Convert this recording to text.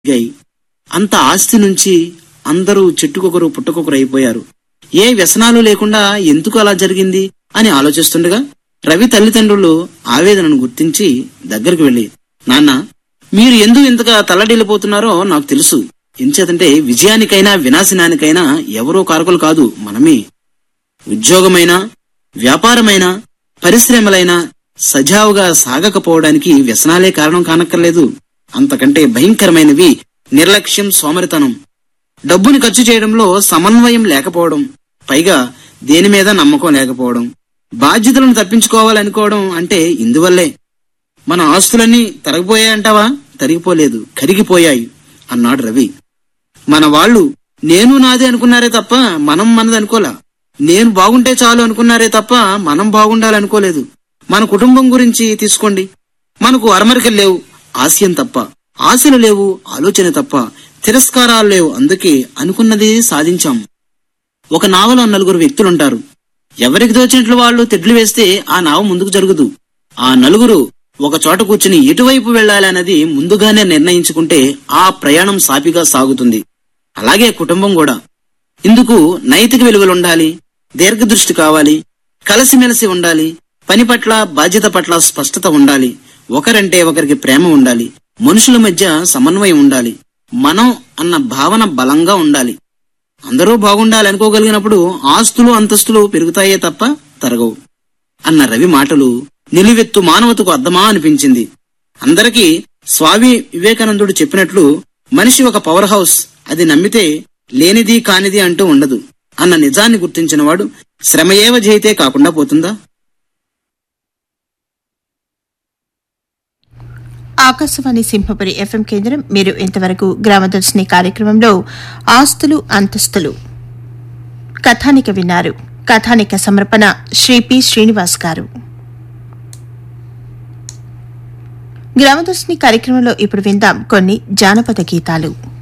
పెరిగాయి అంత ఆస్తి నుంచి అందరూ చెట్టుకొకరు పుట్టకొకరు అయిపోయారు ఏ వ్యసనాలు లేకుండా ఎందుకు అలా జరిగింది అని ఆలోచిస్తుండగా రవి తల్లిదండ్రులు ఆవేదనను గుర్తించి దగ్గరికి వెళ్లి నాన్న మీరు ఎందుకు ఇంతగా తల్లడిల్లిపోతున్నారో నాకు తెలుసు ఎంచేతంటే విజయానికైనా వినాశనానికైనా ఎవరో కారకులు కాదు మనమే ఉద్యోగమైనా వ్యాపారమైనా పరిశ్రమలైనా సజావుగా సాగకపోవడానికి వ్యసనాలే కారణం కానక్కర్లేదు అంతకంటే భయంకరమైనవి నిర్లక్ష్యం సోమరితనం డబ్బుని ఖర్చు చేయడంలో సమన్వయం లేకపోవడం పైగా దేని మీద నమ్మకం లేకపోవడం బాధ్యతలను తప్పించుకోవాలనుకోవడం అంటే ఇందువల్లే మన ఆస్తులన్నీ తరగిపోయాయంటావా తరిగిపోలేదు కరిగిపోయాయి అన్నాడు రవి మన వాళ్ళు నేను నాదే అనుకున్నారే తప్ప మనం మనది అనుకోలా నేను బాగుంటే చాలు అనుకున్నారే తప్ప మనం బాగుండాలనుకోలేదు మన కుటుంబం గురించి తీసుకోండి మనకు అరమరికలు లేవు ఆశయం తప్ప ఆశలు లేవు ఆలోచన తప్ప తిరస్కారాలు లేవు అందుకే అనుకున్నది సాధించాం ఒక నావలో నలుగురు వ్యక్తులుంటారు ఎవరికి దోచినట్లు వాళ్ళు తెడ్లు వేస్తే ఆ నావ ముందుకు జరుగుదు ఆ నలుగురు ఒక చోట కూర్చుని ఎటువైపు వెళ్ళాలన్నది ముందుగానే నిర్ణయించుకుంటే ఆ ప్రయాణం సాపిగా సాగుతుంది అలాగే కుటుంబం కూడా ఇందుకు నైతిక విలువలుండాలి దీర్ఘదృష్టి కావాలి కలిసిమెలిసి ఉండాలి పని పట్ల బాధ్యత పట్ల స్పష్టత ఉండాలి ఒకరంటే ఒకరికి ప్రేమ ఉండాలి మనుషుల మధ్య సమన్వయం ఉండాలి మనం అన్న భావన బలంగా ఉండాలి అందరూ బాగుండాలి అనుకోగలిగినప్పుడు ఆస్తులు అంతస్తులు పెరుగుతాయే తప్ప తరగవు అన్న రవి మాటలు నిలువెత్తు మానవతకు అర్థమా అనిపించింది అందరికీ స్వామి వివేకానందుడు చెప్పినట్లు మనిషి ఒక పవర్ హౌస్ అది నమ్మితే లేనిది కానిది అంటూ ఉండదు అన్న నిజాన్ని గుర్తించినవాడు శ్రమయేవ జయితే కాకుండా పోతుందా ఆకాశవాణి సింహపురి ఎఫ్ఎం కేంద్రం మీరు ఇంతవరకు గ్రామదర్శిని కార్యక్రమంలో ఆస్తులు అంతస్తులు కథానిక విన్నారు కథానిక సమర్పణ శ్రీ పి శ్రీనివాస్ గారు గ్రామదర్శిని కార్యక్రమంలో ఇప్పుడు విందాం కొన్ని జానపద గీతాలు